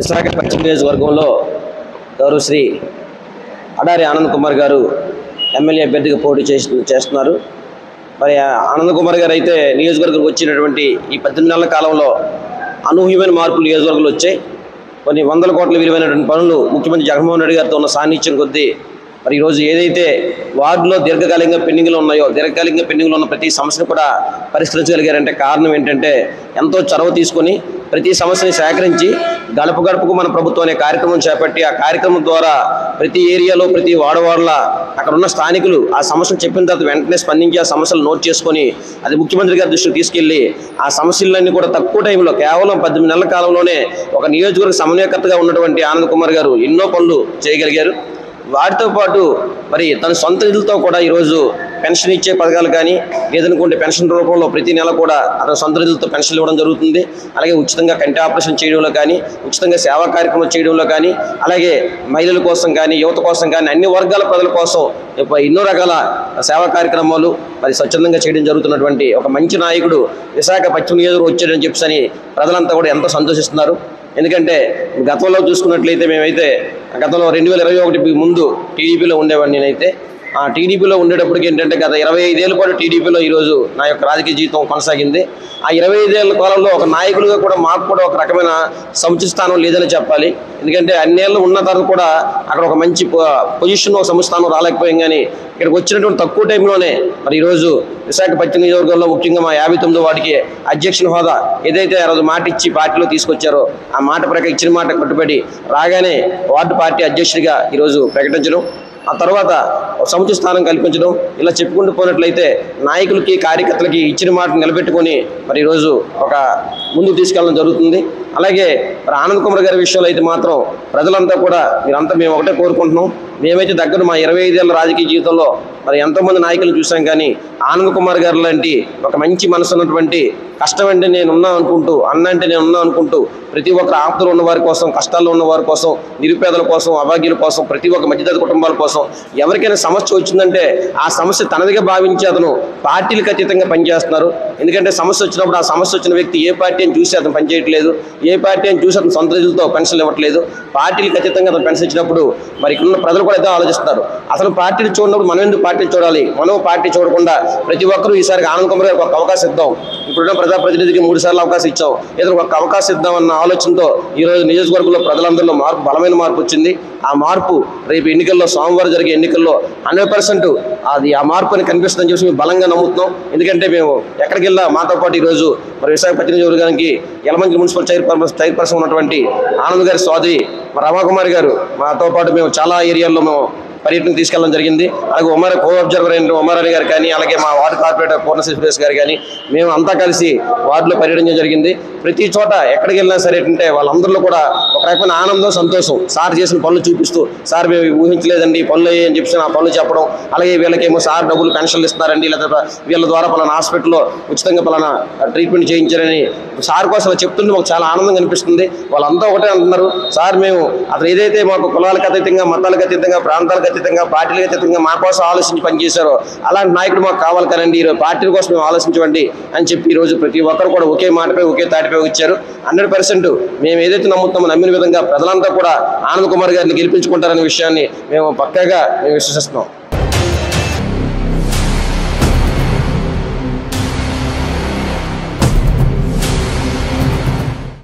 విశాఖ పశ్చిమ నియోజకవర్గంలో గౌరవ శ్రీ అడారి ఆనంద్ కుమార్ గారు ఎమ్మెల్యే అభ్యర్థిగా పోటీ చేసి చేస్తున్నారు మరి ఆ ఆనంద్ కుమార్ గారు అయితే నియోజకవర్గం వచ్చినటువంటి ఈ పద్దెనిమిది నెలల కాలంలో అనూహ్యమైన మార్పులు నియోజకవర్గంలో వచ్చాయి కొన్ని వందల కోట్ల విలువైనటువంటి పనులు ముఖ్యమంత్రి జగన్మోహన్ రెడ్డి గారితో ఉన్న సాన్నిధ్యం కొద్దీ మరి ఈరోజు ఏదైతే వార్డులో దీర్ఘకాలికంగా పెండింగ్లు ఉన్నాయో దీర్ఘకాలికంగా పెండింగ్లు ఉన్న ప్రతి సమస్యను కూడా పరిష్కరించగలిగారంటే కారణం ఏంటంటే ఎంతో చొరవ తీసుకొని ప్రతి సమస్యని సేకరించి గడప గడపకు మన ప్రభుత్వం అనే కార్యక్రమం చేపట్టి ఆ కార్యక్రమం ద్వారా ప్రతి ఏరియాలో ప్రతి వాడవాడల అక్కడ ఉన్న స్థానికులు ఆ సమస్యలు చెప్పిన తర్వాత వెంటనే స్పందించి ఆ సమస్యలు నోట్ చేసుకొని అది ముఖ్యమంత్రి గారి దృష్టికి తీసుకెళ్లి ఆ సమస్యలన్నీ కూడా తక్కువ టైంలో కేవలం పద్దెనిమిది నెలల కాలంలోనే ఒక నియోజకవర్గ సమన్వయకర్తగా ఉన్నటువంటి ఆనంద్ కుమార్ గారు ఎన్నో పనులు చేయగలిగారు వాటితో పాటు మరి తన సొంత నిధులతో కూడా ఈరోజు పెన్షన్ ఇచ్చే పథకాలు కానీ లేదనుకుంటే పెన్షన్ రూపంలో ప్రతి నెల కూడా అతని సొంత నిధులతో పెన్షన్ ఇవ్వడం జరుగుతుంది అలాగే ఉచితంగా కంటి ఆపరేషన్ చేయడంలో కానీ ఉచితంగా సేవా కార్యక్రమం చేయడంలో కానీ అలాగే మహిళల కోసం కానీ యువత కోసం కానీ అన్ని వర్గాల ప్రజల కోసం ఇప్పుడు ఎన్నో రకాల సేవా కార్యక్రమాలు మరి స్వచ్ఛందంగా చేయడం జరుగుతున్నటువంటి ఒక మంచి నాయకుడు విశాఖ పశ్చిమ నియోజకవర్గం వచ్చాడని చెప్పని ప్రజలంతా కూడా ఎంతో సంతోషిస్తున్నారు ఎందుకంటే గతంలో చూసుకున్నట్లయితే మేమైతే గతంలో రెండు వేల ఇరవై ఒకటి ముందు టీడీపీలో ఉండేవాడిని నేనైతే ఆ టీడీపీలో ఉండేటప్పటికి ఏంటంటే గత ఇరవై ఐదేళ్ళ పాటు టీడీపీలో ఈరోజు నా యొక్క రాజకీయ జీవితం కొనసాగింది ఆ ఇరవై ఐదేళ్ల కాలంలో ఒక నాయకులుగా కూడా మాకు కూడా ఒక రకమైన సముచిత స్థానం లేదని చెప్పాలి ఎందుకంటే అన్నేళ్ళు ఉన్న తర్వాత కూడా అక్కడ ఒక మంచి పొ- పొజిషన్ ఒక సముచిత స్థానం రాలేకపోయాం కానీ ఇక్కడికి వచ్చినటువంటి తక్కువ టైంలోనే మరి ఈరోజు విశాఖ పశ్చిమ నియోజకవర్గంలో ముఖ్యంగా మా యాభై తొమ్మిదో వాడికి అధ్యక్షుని హోదా ఏదైతే ఆ రోజు మాట ఇచ్చి పార్టీలో తీసుకొచ్చారో ఆ మాట ప్రకారం ఇచ్చిన మాట కట్టుబడి రాగానే వార్డు పార్టీ అధ్యక్షుడిగా ఈరోజు ప్రకటించడం ఆ తర్వాత ఒక సముచిత స్థానం కల్పించడం ఇలా చెప్పుకుంటూ పోయినట్లయితే నాయకులకి కార్యకర్తలకి ఇచ్చిన మాట నిలబెట్టుకొని మరి ఈరోజు ఒక ముందుకు తీసుకెళ్ళడం జరుగుతుంది అలాగే మరి ఆనంద్ కుమార్ గారి విషయంలో అయితే మాత్రం ప్రజలంతా కూడా మీరంతా మేము ఒకటే కోరుకుంటున్నాం మేమైతే దగ్గర మా ఇరవై ఐదేళ్ల రాజకీయ జీవితంలో మరి ఎంతోమంది నాయకులు చూసాం కానీ ఆనంద్ కుమార్ గారు లాంటి ఒక మంచి మనసు ఉన్నటువంటి కష్టం అంటే నేను ఉన్నా అనుకుంటూ అన్న అంటే నేను ఉన్నా అనుకుంటూ ప్రతి ఒక్కరు ఆపదలు ఉన్న వారి కోసం కష్టాల్లో ఉన్న వారి కోసం నిరుపేదల కోసం అభాగ్యుల కోసం ప్రతి ఒక్క మధ్యతరగతి కుటుంబాల కోసం ఎవరికైనా సమస్య వచ్చిందంటే ఆ సమస్య తనదిగా భావించి అతను పార్టీలకు అతీతంగా పనిచేస్తున్నారు ఎందుకంటే సమస్య వచ్చినప్పుడు ఆ సమస్య వచ్చిన వ్యక్తి ఏ పార్టీ అని చూసి అతను పనిచేయట్లేదు ఏ పార్టీ అని చూసి అతను సొంత నిధులతో పెన్షన్లు ఇవ్వట్లేదు పార్టీలకు అతీతంగా అతను పెన్షన్ ఇచ్చినప్పుడు మరి ఇక్కడ ఉన్న ప్రజలు కూడా అయితే ఆలోచిస్తున్నారు అసలు పార్టీలు చూడనప్పుడు మనం ఎందుకు పార్టీలు చూడాలి మనం పార్టీ చూడకుండా ప్రతి ఒక్కరూ ఈసారి ఆనంద్ కుమార్ గారికి ఒక అవకాశం ఇద్దాం ఇప్పుడున్న ప్రజాప్రతినిధికి మూడు సార్లు అవకాశం ఇచ్చాం ఏదో ఒక అవకాశం ఇద్దామన్న ఆలోచనతో ఈ రోజు నియోజకవర్గంలో ప్రజలందరిలో మార్పు బలమైన మార్పు వచ్చింది ఆ మార్పు రేపు ఎన్నికల్లో సోమవారం జరిగే ఎన్నికల్లో హండ్రెడ్ పర్సెంట్ అది ఆ మార్పు అని కనిపిస్తుందని చెప్పి మేము బలంగా నమ్ముతున్నాం ఎందుకంటే మేము ఎక్కడికి వెళ్ళా మాతో పాటు ఈరోజు మరి విశాఖపట్నం నియోజకవర్గానికి యలమంచి మున్సిపల్ చైర్పర్సన్ చైర్పర్సన్ ఉన్నటువంటి ఆనంద్ గారి సోదరి మరి రమాకుమారి గారు మాతో పాటు మేము చాలా ఏరియాల్లో మేము పర్యటన తీసుకెళ్ళడం జరిగింది అలాగే ఉమర్ కో అబ్జర్వర్ అయిన ఉమర్ అలీ గారు కానీ అలాగే మా వార్డు కార్పొరేటర్ పూర్ణశ్రీ సురేష్ గారు కానీ మేము అంతా కలిసి వార్డులో పర్యటించడం జరిగింది ప్రతి చోట ఎక్కడికి వెళ్ళినా సరే అంటే వాళ్ళందరిలో కూడా ఒక రకమైన ఆనందం సంతోషం సార్ చేసిన పనులు చూపిస్తూ సార్ మేము ఊహించలేదండి ఈ పనులు అయ్యాయి అని చెప్పి ఆ పనులు చెప్పడం అలాగే వీళ్ళకేమో సార్ డబ్బులు పెన్షన్లు ఇస్తున్నారండి లేదా వీళ్ళ ద్వారా పలానా హాస్పిటల్లో ఉచితంగా పలానా ట్రీట్మెంట్ చేయించారని సార్ కోసం అలా చెప్తుంటే మాకు చాలా ఆనందంగా అనిపిస్తుంది వాళ్ళంతా ఒకటే అంటున్నారు సార్ మేము అతను ఏదైతే మాకు కులాలకు అతీతంగా మతాలకు అతీతంగా ప్రాంతాలకు అతీతంగా పార్టీలకు అతీతంగా మా కోసం ఆలోచించి పనిచేశారో అలాంటి నాయకుడు మాకు కావాలి కదండి ఈరోజు పార్టీల కోసం మేము ఆలోచించండి అని చెప్పి ఈరోజు ప్రతి ఒక్కరు కూడా ఒకే మాటపై ఒకే తాటిపై వచ్చారు హండ్రెడ్ పర్సెంట్ మేము ఏదైతే నమ్ముతామో నమ్మిన విధంగా ప్రజలంతా కూడా ఆనంద్ కుమార్ గారిని గెలిపించుకుంటారనే విషయాన్ని మేము పక్కాగా మేము విశ్వసిస్తున్నాం